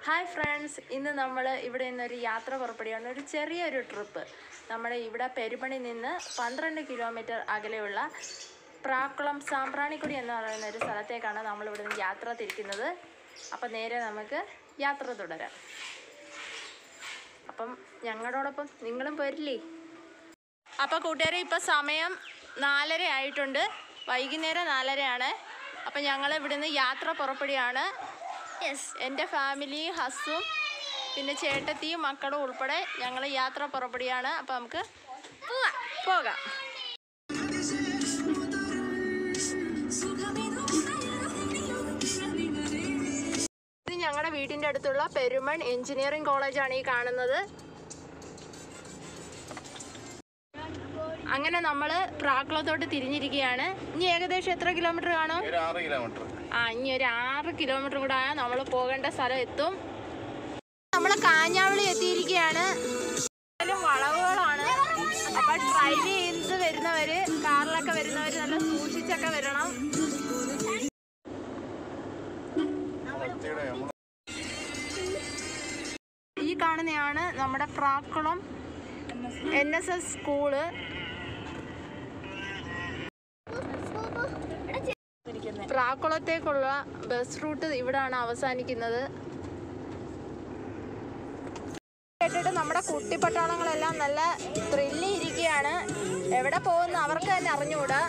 Hi friends ഇന്ന് നമ്മൾ ഇവിടെ നിന്നൊരു യാത്ര പുറപ്പെടുകയാണ് ഒരു ചെറിയൊരു ട്രിപ്പ് നമ്മുടെ ഇവിടെ പെരുമണി നിന്ന് പന്ത്രണ്ട് കിലോമീറ്റർ അകലെയുള്ള പ്രാക്കുളം സാമ്പ്രാണിക്കുടി എന്ന് പറയുന്ന ഒരു സ്ഥലത്തേക്കാണ് നമ്മൾ ഇവിടെ നിന്ന് യാത്ര തിരിക്കുന്നത് അപ്പം നേരെ നമുക്ക് യാത്ര തുടരാം അപ്പം ഞങ്ങളോടൊപ്പം നിങ്ങളും പോരില്ലേ അപ്പോൾ കൂട്ടുകാരെ ഇപ്പോൾ സമയം നാലര ആയിട്ടുണ്ട് വൈകുന്നേരം നാലരയാണ് അപ്പം ഞങ്ങൾ ഇവിടുന്ന് യാത്ര പുറപ്പെടുകയാണ് യെസ് എൻ്റെ ഫാമിലി ഹസ്സും പിന്നെ ചേട്ടത്തിയും മക്കളും ഉൾപ്പെടെ ഞങ്ങൾ യാത്ര പുറപ്പെടുകയാണ് അപ്പോൾ നമുക്ക് പോകാം പോകാം ഇത് ഞങ്ങളുടെ വീടിൻ്റെ അടുത്തുള്ള പെരുമൺ എഞ്ചിനീയറിംഗ് കോളേജാണ് ഈ കാണുന്നത് അങ്ങനെ നമ്മൾ പ്രാക്കുളത്തോട്ട് തിരിഞ്ഞിരിക്കുകയാണ് ഇനി ഏകദേശം എത്ര കിലോമീറ്റർ കാണും ഒരു ആറ് കിലോമീറ്റർ ആ ഇനി ഒരു ആറ് കിലോമീറ്റർ കൂടെ ആയാൽ നമ്മൾ പോകേണ്ട സ്ഥലം എത്തും നമ്മൾ കാഞ്ഞാവിളി എത്തിയിരിക്കുകയാണ് ഇതിലും വളവുകളാണ് അപ്പൊ ഡ്രൈവ് ചെയ്ത് വരുന്നവര് കാറിലൊക്കെ വരുന്നവര് നല്ല സൂക്ഷിച്ചൊക്കെ വരണം ഈ കാണുന്നതാണ് നമ്മുടെ Prakkulam N S S school പ്രാക്കുളത്തേക്കുള്ള ബസ് റൂട്ട് ഇവിടാണ് അവസാനിക്കുന്നത് കേട്ടിട്ട് നമ്മുടെ കുട്ടിപ്പട്ടാളങ്ങളെല്ലാം നല്ല ത്രില്ലി ഇരിക്കുകയാണ് എവിടെ പോകുന്ന അവർക്ക് തന്നെ അറിഞ്ഞുകൂടാ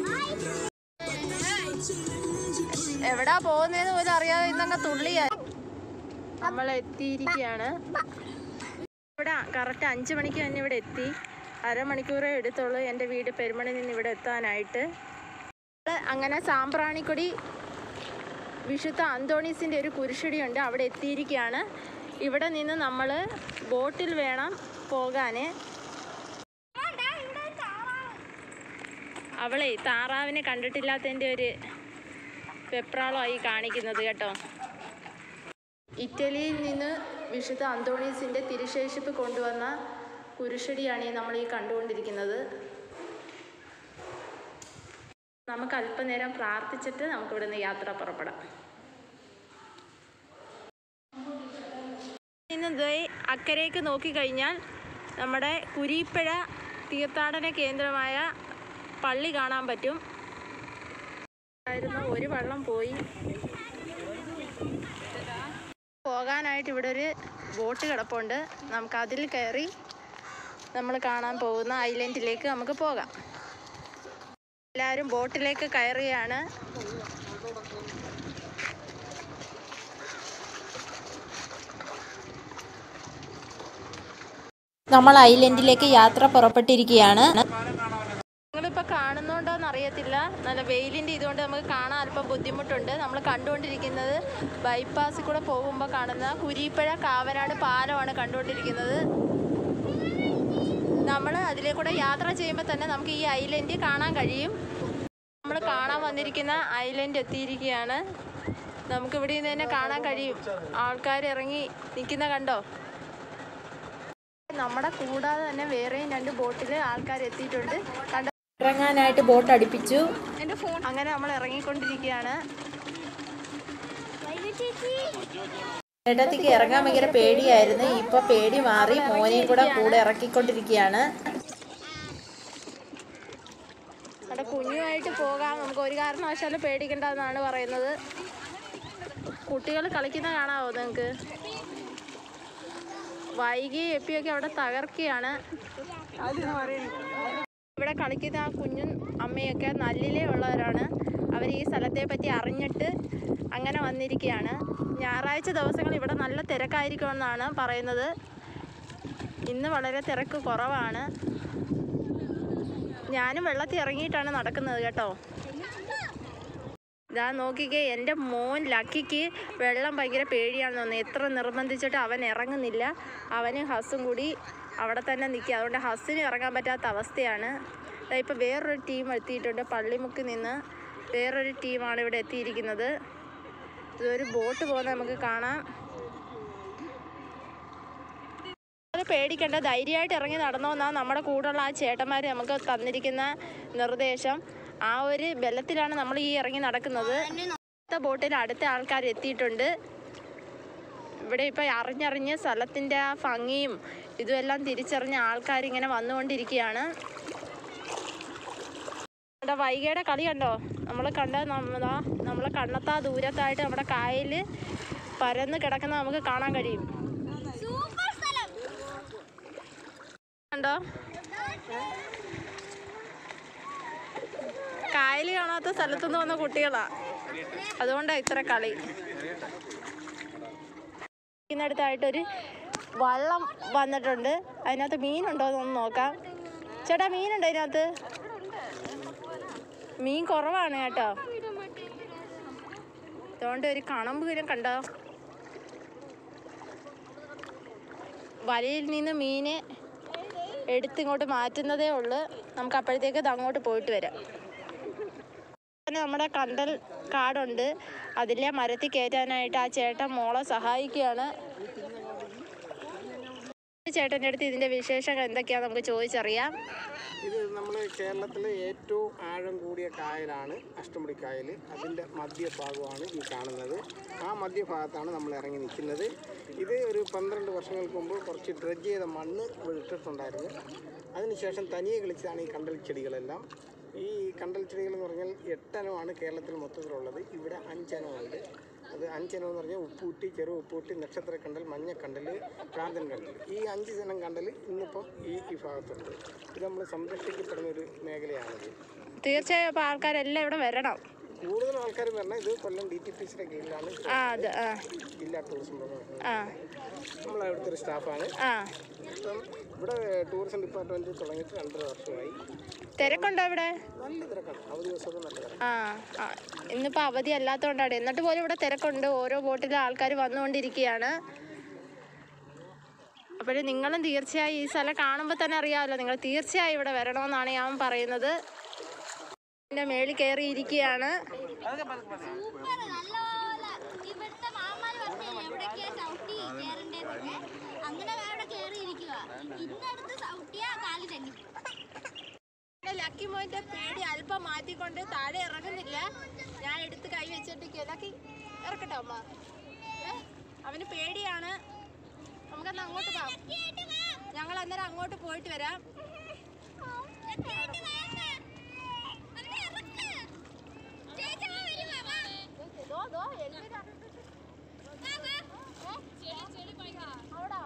എവിടാ പോകുന്നതെന്ന് പോലും അറിയാതെ ഇന്നങ്ങ് തുള്ളിയാ നമ്മൾ എത്തിയിരിക്കുകയാണ് ഇവിടെ കറക്റ്റ് അഞ്ച് മണിക്ക് തന്നെ ഇവിടെ എത്തി അരമണിക്കൂറേ എടുത്തുള്ളൂ എൻ്റെ വീട് പെരുമണി നിന്ന് ഇവിടെ എത്താനായിട്ട് അങ്ങനെ സാമ്പ്രാണിക്കൊടി വിശുദ്ധ അന്തോണീസിൻ്റെ ഒരു കുരിശടിയുണ്ട് അവിടെ എത്തിയിരിക്കുകയാണ് ഇവിടെ നിന്ന് നമ്മൾ ബോട്ടിൽ വേണം പോകാൻ അവളെ താറാവിനെ കണ്ടിട്ടില്ലാത്തതിൻ്റെ ഒരു വെപ്രാളമായി കാണിക്കുന്നത് കേട്ടോ ഇറ്റലിയിൽ നിന്ന് വിശുദ്ധ അന്തോണീസിൻ്റെ തിരുശേഷിപ്പ് കൊണ്ടുവന്ന കുരിശടിയാണ് ഈ നമ്മൾ ഈ കണ്ടുകൊണ്ടിരിക്കുന്നത് നമുക്ക് അല്പനേരം പ്രാർത്ഥിച്ചിട്ട് നമുക്ക് ഇവിടുന്ന് യാത്ര പുറപ്പെടാം ഇന്ന് ദേ അക്കരയ്ക്ക് നോക്കിക്കഴിഞ്ഞാൽ നമ്മുടെ കുരീപ്പഴ തീർത്ഥാടന കേന്ദ്രമായ പള്ളി കാണാൻ പറ്റും ആയിരുന്നു ഒരു വെള്ളം പോയി പോകാനായിട്ട് ഇവിടെ ഒരു ബോട്ട് കിടപ്പുണ്ട് നമുക്ക് അതിൽ കയറി നമ്മൾ കാണാൻ പോകുന്ന ഐലൻഡിലേക്ക് നമുക്ക് പോകാം എല്ലാവരും ബോട്ടിലേക്ക് കയറുകയാണ് നമ്മൾ ഐലൻഡിലേക്ക് യാത്ര പുറപ്പെട്ടിരിക്കുകയാണ് നിങ്ങളിപ്പോൾ കാണുന്നുണ്ടോന്ന് അറിയത്തില്ല നല്ല വെയിലിൻ്റെ ഇതുകൊണ്ട് നമുക്ക് കാണാൻ അല്പം ബുദ്ധിമുട്ടുണ്ട് നമ്മൾ കണ്ടുകൊണ്ടിരിക്കുന്നത് ബൈപ്പാസിൽ കൂടെ പോകുമ്പോൾ കാണുന്ന കുരീപ്പഴ കാവനാട് പാലമാണ് കണ്ടുകൊണ്ടിരിക്കുന്നത് നമ്മൾ അതിലെ കൂടെ യാത്ര ചെയ്യുമ്പോൾ തന്നെ നമുക്ക് ഈ ഐലൻഡ് കാണാൻ കഴിയും നമ്മൾ കാണാൻ വന്നിരിക്കുന്ന ഐലൻഡ് എത്തിയിരിക്കുകയാണ് നമുക്ക് ഇവിടെ നിന്ന് തന്നെ കാണാൻ കഴിയും ആൾക്കാർ ഇറങ്ങി നിൽക്കുന്ന കണ്ടോ നമ്മുടെ കൂടാതെ തന്നെ വേറെയും രണ്ട് ബോട്ടിൽ ആൾക്കാർ എത്തിയിട്ടുണ്ട് കണ്ട ഇറങ്ങാനായിട്ട് ബോട്ട് അടുപ്പിച്ചു അങ്ങനെ നമ്മൾ ഇറങ്ങിക്കൊണ്ടിരിക്കുകയാണ് ചേട്ടത്തിക്ക് ഇറങ്ങാൻ ഭയങ്കര പേടിയായിരുന്നു ഇപ്പൊ പേടി മാറി മോനെയും കൂടെ കൂടെ ഇറക്കിക്കൊണ്ടിരിക്കുകയാണ് അവിടെ കുഞ്ഞുമായിട്ട് പോകാം നമുക്ക് ഒരു കാരണവശാലും പേടിക്കണ്ടെന്നാണ് പറയുന്നത് കുട്ടികൾ കളിക്കുന്ന കാണാവോ നിങ്ങൾക്ക് വൈകി എപ്പിയൊക്കെ അവിടെ തകർക്കുകയാണ് ഇവിടെ കളിക്കുന്ന ആ കുഞ്ഞും അമ്മയൊക്കെ നല്ലിലേ ഉള്ളവരാണ് അവർ ഈ സ്ഥലത്തെ പറ്റി അറിഞ്ഞിട്ട് അങ്ങനെ വന്നിരിക്കുകയാണ് ഞായറാഴ്ച ദിവസങ്ങൾ ഇവിടെ നല്ല തിരക്കായിരിക്കുമെന്നാണ് പറയുന്നത് ഇന്ന് വളരെ തിരക്ക് കുറവാണ് ഞാനും വെള്ളത്തിൽ ഇറങ്ങിയിട്ടാണ് നടക്കുന്നത് കേട്ടോ ഇതാ നോക്കിക്കേ എൻ്റെ മോൻ ലക്കിക്ക് വെള്ളം ഭയങ്കര പേടിയാണെന്ന് തോന്നുന്നു എത്ര നിർബന്ധിച്ചിട്ട് അവൻ ഇറങ്ങുന്നില്ല അവനും ഹസ്സും കൂടി അവിടെ തന്നെ നിൽക്കുക അതുകൊണ്ട് ഹസ്സിന് ഇറങ്ങാൻ പറ്റാത്ത അവസ്ഥയാണ് ദാ ഇപ്പോൾ വേറൊരു ടീം എത്തിയിട്ടുണ്ട് പള്ളിമുക്കിൽ നിന്ന് വേറൊരു ടീമാണ് ഇവിടെ എത്തിയിരിക്കുന്നത് ഇതൊരു ബോട്ട് പോകുന്നത് നമുക്ക് കാണാം അത് പേടിക്കേണ്ട ധൈര്യമായിട്ട് ഇറങ്ങി നടന്നോ എന്നാണ് നമ്മുടെ കൂടെയുള്ള ആ ചേട്ടന്മാർ നമുക്ക് തന്നിരിക്കുന്ന നിർദ്ദേശം ആ ഒരു ബലത്തിലാണ് നമ്മൾ ഈ ഇറങ്ങി നടക്കുന്നത് അടുത്ത ബോട്ടിൽ അടുത്ത ആൾക്കാർ എത്തിയിട്ടുണ്ട് ഇവിടെ ഇപ്പം അറിഞ്ഞറിഞ്ഞ് സ്ഥലത്തിൻ്റെ ആ ഭംഗിയും ഇതുമെല്ലാം തിരിച്ചറിഞ്ഞ ആൾക്കാർ ഇങ്ങനെ വന്നുകൊണ്ടിരിക്കുകയാണ് നമ്മുടെ വൈകയുടെ കളി കണ്ടോ നമ്മൾ കണ്ട നമ്മളാ നമ്മളെ കണ്ണത്താ ദൂരത്തായിട്ട് നമ്മുടെ കായൽ പരന്ന് കിടക്കുന്ന നമുക്ക് കാണാൻ കഴിയും കണ്ടോ കായൽ കാണാത്ത സ്ഥലത്തുനിന്ന് വന്ന കുട്ടികളാ അതുകൊണ്ടാണ് ഇത്ര കളി അടുത്തായിട്ടൊരു വള്ളം വന്നിട്ടുണ്ട് അതിനകത്ത് മീനുണ്ടോ എന്നൊന്ന് നോക്കാം ചേട്ടാ മീനുണ്ടോ അതിനകത്ത് മീൻ കുറവാണ് കേട്ടോ അതുകൊണ്ട് ഒരു കണമ്പൂരം കണ്ടോ വലയിൽ നിന്ന് മീന് എടുത്തിങ്ങോട്ട് മാറ്റുന്നതേ ഉള്ളൂ നമുക്ക് അപ്പോഴത്തേക്ക് ഇത് അങ്ങോട്ട് പോയിട്ട് വരാം പിന്നെ നമ്മുടെ കണ്ടൽ കാടുണ്ട് അതിലെ മരത്തിൽ കയറ്റാനായിട്ട് ആ ചേട്ടൻ മോളെ സഹായിക്കുകയാണ് ചേട്ടൻ്റെ അടുത്ത് ഇതിൻ്റെ വിശേഷങ്ങൾ എന്തൊക്കെയാണെന്ന് നമുക്ക് ചോദിച്ചറിയാം ഇത് നമ്മൾ കേരളത്തിലെ ഏറ്റവും ആഴം കൂടിയ കായലാണ് അഷ്ടമുടി കായൽ അതിൻ്റെ മധ്യഭാഗമാണ് ഈ കാണുന്നത് ആ മധ്യഭാഗത്താണ് നമ്മൾ ഇറങ്ങി നിൽക്കുന്നത് ഇത് ഒരു പന്ത്രണ്ട് വർഷങ്ങൾക്ക് മുമ്പ് കുറച്ച് ഡ്രഡ്ജ് ചെയ്ത മണ്ണ് ഇവിടെ ഇട്ടിട്ടുണ്ടായിരുന്നു അതിനുശേഷം തനിയെ കളിച്ചതാണ് ഈ കണ്ടൽ ചെടികളെല്ലാം ഈ കണ്ടൽ ചെടികൾ എന്ന് പറഞ്ഞാൽ എട്ടനമാണ് കേരളത്തിൽ മൊത്തത്തിലുള്ളത് ഇവിടെ അഞ്ചനമുണ്ട് അത് അഞ്ചനം എന്ന് പറഞ്ഞാൽ ഉപ്പൂട്ടി ചെറു ഉപ്പൂട്ടി നക്ഷത്രക്കണ്ടൽ മഞ്ഞക്കണ്ടൽ കാന്തൻ കണ്ടൽ ഈ അഞ്ച് ജനം കണ്ടൽ ഇന്നിപ്പം ഈ ഈ ഭാഗത്തുണ്ട് ഇത് നമ്മൾ സംരക്ഷിക്കപ്പെടുന്ന ഒരു മേഖലയാണിത് തീർച്ചയായും അപ്പോൾ ആൾക്കാരെല്ലാം ഇവിടെ വരണം കൂടുതൽ ആൾക്കാർ പറഞ്ഞാൽ ഇത് കൊല്ലം ഡി ടി പി സിയുടെ കീഴിലാണ് ആ അത് ആ ജില്ലാ ടൂറിസം വകുപ്പ്. ആ നമ്മൾ അവിടുത്തെ ഒരു സ്റ്റാഫാണ് ആ ഇപ്പം ഇവിടെ ടൂറിസം ഡിപ്പാർട്ട്മെൻറ്റ് തുടങ്ങിയിട്ട് രണ്ടര വർഷമായി തിരക്കുണ്ടോ ഇവിടെ നല്ല തിരക്കാണ് അവധി ദിവസമൊക്കെ നല്ല തിരക്കാണ് ആ ആ ഇന്നിപ്പോൾ അവധി അല്ലാത്തതുകൊണ്ടാണ് എന്നിട്ട് പോലും ഇവിടെ തിരക്കുണ്ട് ഓരോ ബോട്ടിലും ആൾക്കാർ വന്നുകൊണ്ടിരിക്കുകയാണ് അപ്പോഴും നിങ്ങളും തീർച്ചയായും ഈ സ്ഥലം കാണുമ്പോൾ തന്നെ അറിയാമല്ലോ നിങ്ങൾ തീർച്ചയായും ഇവിടെ വരണമെന്നാണ് ഞാൻ പറയുന്നത് എൻ്റെ മേളിൽ കയറിയിരിക്കുകയാണ് സൂപ്പർ നല്ലപോലെ ഇവിടുത്തെ മാമാര് പറഞ്ഞില്ലേ എവിടൊക്കെയാ ചവിട്ടി കേറണ്ടേന്നൊക്കെ അങ്ങനെ അവിടെ കേറിയിരിക്കുക ഇന്നടുത്ത് ചവിട്ടിയ കാല് തന്നെ ലക്കി മോന്റെ പേടി അല്പം മാറ്റിക്കൊണ്ട് താഴെ ഇറങ്ങുന്നില്ല ഞാൻ എടുത്ത് കൈ വെച്ചിട്ട് ലക്കി ഇറക്കട്ടെ അമ്മ ഏ? അവന് പേടിയാണ് നമുക്കന്ന് അങ്ങോട്ട് പോവാം ഞങ്ങൾ അന്നേരം അങ്ങോട്ട് പോയിട്ട് വരാം ദോ, ദോ, എല്ലിതാ. അവിടാ.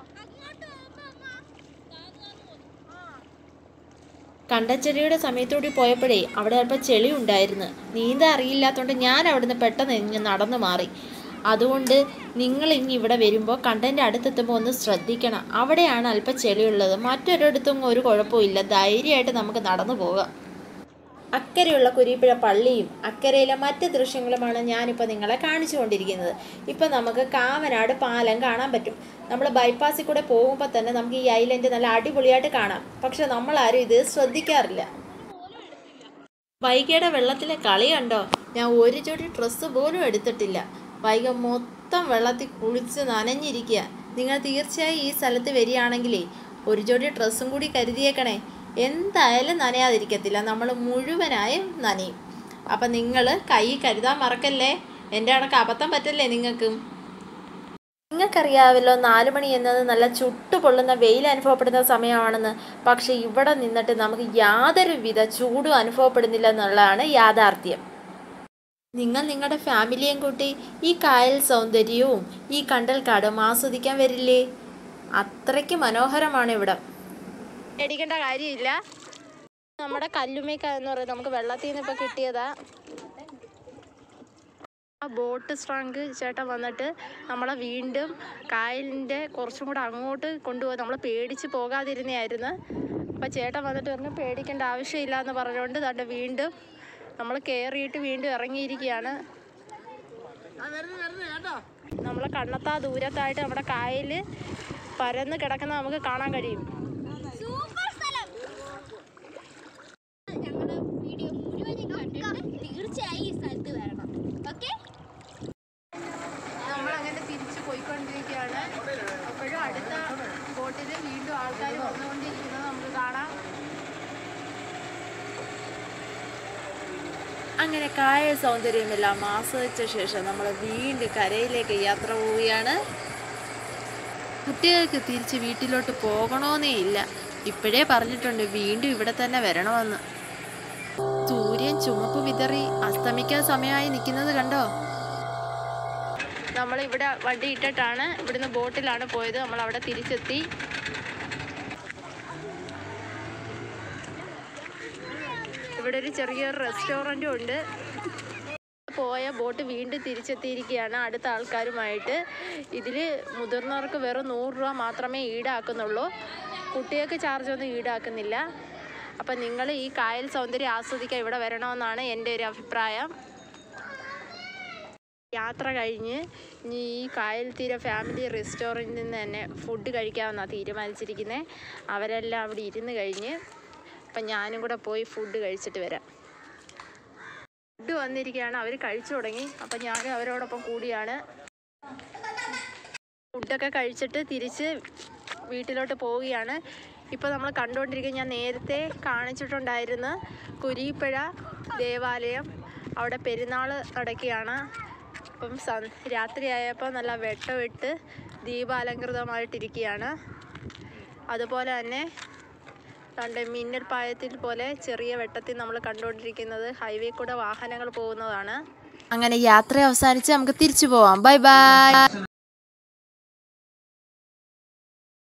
ആ. കണ്ടച്ചെടിയുടെ സമയത്തൂടി പോയപ്പോഴേ അവിടെ അല്പം ചെളി ഉണ്ടായിരുന്നു നീന്താൻ അറിയില്ലാത്തതുകൊണ്ട് ഞാൻ അവിടുന്ന് പെട്ടെന്ന് ഇങ്ങ് നടന്നു മാറി അതുകൊണ്ട് നിങ്ങൾ ഇനി ഇവിടെ വരുമ്പോൾ കണ്ടൻ്റെ അടുത്തെത്തുമ്പോൾ ഒന്ന് ശ്രദ്ധിക്കണം അവിടെയാണ് അല്പം ചെളിയുള്ളത് മറ്റൊരിടത്തും ഒരു കുഴപ്പമില്ല ധൈര്യമായിട്ട് നമുക്ക് നടന്നു പോകാം അക്കരെയുള്ള കുരീപ്പുഴ പള്ളിയും അക്കരയിലെ മറ്റ് ദൃശ്യങ്ങളുമാണ് ഞാനിപ്പോൾ നിങ്ങളെ കാണിച്ചു കൊണ്ടിരിക്കുന്നത് ഇപ്പം നമുക്ക് കാവനാട് പാലം കാണാൻ പറ്റും നമ്മൾ ബൈപ്പാസിൽ കൂടെ പോകുമ്പോൾ തന്നെ നമുക്ക് ഈ ഐലൻഡ് നല്ല അടിപൊളിയായിട്ട് കാണാം പക്ഷെ നമ്മളാരും ഇത് ശ്രദ്ധിക്കാറില്ല വൈകയുടെ വെള്ളത്തിലെ കളി കണ്ടോ ഞാൻ ഒരു ജോഡി ഡ്രസ്സ് പോലും എടുത്തിട്ടില്ല വൈക മൊത്തം വെള്ളത്തിൽ കുളിച്ച് നനഞ്ഞിരിക്കുക നിങ്ങൾ തീർച്ചയായും ഈ സ്ഥലത്ത് വരികയാണെങ്കിലേ ഒരു ജോഡി ഡ്രസ്സും കൂടി കരുതിയേക്കണേ എന്തായാലും നനയാതിരിക്കത്തില്ല നമ്മൾ മുഴുവനായും നനയും അപ്പം നിങ്ങൾ കൈ കരുതാൻ മറക്കല്ലേ എൻ്റെ കണക്ക് അബദ്ധം പറ്റല്ലേ നിങ്ങൾക്കും നിങ്ങൾക്കറിയാമല്ലോ നാല് മണി എന്നത് നല്ല ചുട്ടു പൊള്ളുന്ന വെയിൽ അനുഭവപ്പെടുന്ന സമയമാണെന്ന് പക്ഷെ ഇവിടെ നിന്നിട്ട് നമുക്ക് യാതൊരു വിധ ചൂടും അനുഭവപ്പെടുന്നില്ല എന്നുള്ളതാണ് യാഥാർത്ഥ്യം നിങ്ങൾ നിങ്ങളുടെ ഫാമിലിയും കൂട്ടി ഈ കായൽ സൗന്ദര്യവും ഈ കണ്ടൽക്കാടും ആസ്വദിക്കാൻ വരില്ലേ അത്രയ്ക്ക് മനോഹരമാണ് ഇവിടം പേടിക്കേണ്ട കാര്യമില്ല നമ്മുടെ കല്ലുമേക്ക എന്ന് പറയുന്നത് നമുക്ക് വെള്ളത്തിൽ നിന്ന് ഇപ്പം കിട്ടിയതാ ആ ബോട്ട് സ്ട്രാങ്ക് ചേട്ടൻ വന്നിട്ട് നമ്മളെ വീണ്ടും കായലിൻ്റെ കുറച്ചും കൂടെ അങ്ങോട്ട് കൊണ്ടുപോയി നമ്മൾ പേടിച്ച് പോകാതിരുന്നതായിരുന്നു അപ്പോൾ ചേട്ടൻ വന്നിട്ട് പറഞ്ഞു പേടിക്കേണ്ട ആവശ്യമില്ല എന്ന് പറഞ്ഞുകൊണ്ട് തൻ്റെ വീണ്ടും നമ്മൾ കയറിയിട്ട് വീണ്ടും ഇറങ്ങിയിരിക്കുകയാണ് നമ്മളെ കണ്ണത്താ ദൂരത്തായിട്ട് നമ്മുടെ കായൽ പരന്ന് കിടക്കുന്ന നമുക്ക് കാണാൻ കഴിയും സൂപ്പർ സ്ഥലം ഞങ്ങളുടെ വീഡിയോ മുഴുവൻ കണ്ടിട്ട് തീർച്ചയായും ഈ സ്ഥലത്ത് വരണം ഓക്കെ നമ്മളങ്ങനെ തിരിച്ച് പോയിക്കൊണ്ടിരിക്കുകയാണ് അപ്പോഴും അടുത്ത ബോട്ടിൽ വീണ്ടും ആൾക്കാർ വന്നുകൊണ്ടിരിക്കുന്നത് നമുക്ക് കാണാം അങ്ങനെ കായൽ സൗന്ദര്യമെല്ലാം ആസ്വദിച്ച ശേഷം നമ്മൾ വീണ്ടും കരയിലേക്ക് യാത്ര പോവുകയാണ് കുട്ടികൾക്ക് തിരിച്ച് വീട്ടിലോട്ട് പോകണമെന്നേ ഇല്ല ഇപ്പോഴേ പറഞ്ഞിട്ടുണ്ട് വീണ്ടും ഇവിടെ തന്നെ വരണമെന്ന് സൂര്യൻ ചുമപ്പ് വിതറി അസ്തമിക്കാൻ സമയമായി നിൽക്കുന്നത് കണ്ടോ നമ്മൾ ഇവിടെ വണ്ടി ഇട്ടിട്ടാണ് ഇവിടുന്ന് ബോട്ടിലാണ് പോയത് നമ്മൾ അവിടെ തിരിച്ചെത്തി ഇവിടെ ഒരു ചെറിയൊരു റെസ്റ്റോറൻറ്റും ഉണ്ട് പോയ ബോട്ട് വീണ്ടും തിരിച്ചെത്തിയിരിക്കുകയാണ് അടുത്ത ആൾക്കാരുമായിട്ട് ഇതിൽ മുതിർന്നവർക്ക് വെറും നൂറ് രൂപ മാത്രമേ ഈടാക്കുന്നുള്ളൂ കുട്ടികൾക്ക് ചാർജ് ഒന്നും ഈടാക്കുന്നില്ല അപ്പം നിങ്ങൾ ഈ കായൽ സൗന്ദര്യം ആസ്വദിക്കാൻ ഇവിടെ വരണമെന്നാണ് എൻ്റെ ഒരു അഭിപ്രായം യാത്ര കഴിഞ്ഞ് ഇനി ഈ കായൽ തീര ഫാമിലി റെസ്റ്റോറൻറ്റിൽ നിന്ന് തന്നെ ഫുഡ് കഴിക്കാമെന്നാണ് തീരുമാനിച്ചിരിക്കുന്നത് അവരെല്ലാം അവിടെ ഇരുന്ന് കഴിഞ്ഞ് അപ്പം ഞാനും കൂടെ പോയി ഫുഡ് കഴിച്ചിട്ട് വരാം ഫുഡ് വന്നിരിക്കുകയാണ് അവർ കഴിച്ചു തുടങ്ങി അപ്പം ഞാൻ അവരോടൊപ്പം കൂടിയാണ് ഫുഡൊക്കെ കഴിച്ചിട്ട് തിരിച്ച് വീട്ടിലോട്ട് പോവുകയാണ് ഇപ്പോൾ നമ്മൾ കണ്ടുകൊണ്ടിരിക്കുക ഞാൻ നേരത്തെ കാണിച്ചിട്ടുണ്ടായിരുന്ന കുരീപ്പുഴ ദേവാലയം അവിടെ പെരുന്നാൾ നടക്കുകയാണ് അപ്പം സ രാത്രിയായപ്പോൾ നല്ല വെട്ടമിട്ട് ദീപാലങ്കൃതമായിട്ടിരിക്കുകയാണ് അതുപോലെ തന്നെ കണ്ട് മിന്നൽ പായത്തിൽ പോലെ ചെറിയ വെട്ടത്തിൽ നമ്മൾ കണ്ടുകൊണ്ടിരിക്കുന്നത് ഹൈവേ കൂടെ വാഹനങ്ങൾ പോകുന്നതാണ് അങ്ങനെ യാത്ര അവസാനിച്ച് നമുക്ക് തിരിച്ചു പോവാം ബൈ ബൈ